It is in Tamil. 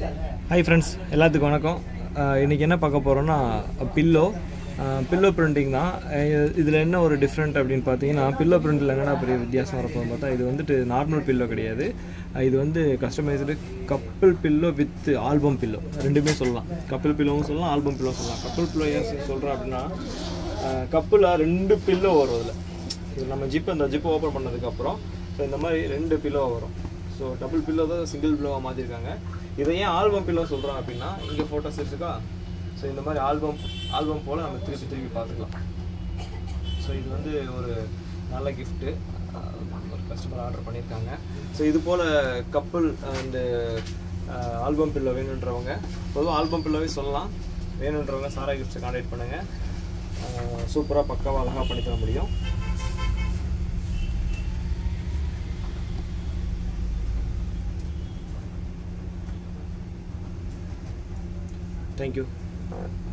ஹாய் ஃப்ரெண்ட்ஸ் எல்லாத்துக்கும் வணக்கம் இன்றைக்கி என்ன பார்க்க போகிறோன்னா பில்லோ பில்லோ பிரிண்டிங் தான் இதில் என்ன ஒரு டிஃப்ரெண்ட் அப்படின்னு பார்த்தீங்கன்னா பில்லோ பிரிண்டில் என்னடா பெரிய வித்தியாசம் வரப்போகுது பார்த்தா இது வந்துட்டு நார்மல் பில்லோ கிடையாது அஹ் இது வந்து customised couple pillow with album pillow ரெண்டுமே சொல்லலாம் கப்பிள் பில்லோவும் சொல்லலாம் ஆல்பம் பில்லோ சொல்லலாம் கப்பிள் பில்லோ ஏன் சொல்கிறேன் அப்படின்னா கப்பில் ரெண்டு பில்லோ வரும் அதில் இது நம்ம ஜிப் அந்த ஜிப் ஓப்பன் பண்ணதுக்கப்புறம் ஸோ இந்த மாதிரி ரெண்டு பில்லோ வரும் ஸோ டபுள் பில்லோ தான் சிங்கிள் பில்லோவாக மாற்றிருக்காங்க இதை ஏன் ஆல்பம் பில்லோ சொல்கிறோம் அப்படின்னா இங்கே ஃபோட்டோஸ் இருக்கா ஸோ இந்த மாதிரி ஆல்பம் ஆல்பம் போல் நம்ம திருப்பி திருப்பி பார்த்துக்கலாம் ஸோ இது வந்து ஒரு நல்ல கிஃப்ட்டு ஒரு கஸ்டமர் ஆர்டர் பண்ணியிருக்காங்க ஸோ இது போல் கப்புள் அந்த ஆல்பம் பில்லோ வேணுன்றவங்க பொதுவாக ஆல்பம் பில்லோவே சொல்லலாம் வேணுன்றவங்க சாரா கிஃப்ட்ஸை கான்டாக்ட் பண்ணுங்கள் சூப்பராக பக்காவாக அழகாக பண்ணி தர முடியும் தேங்க்யூ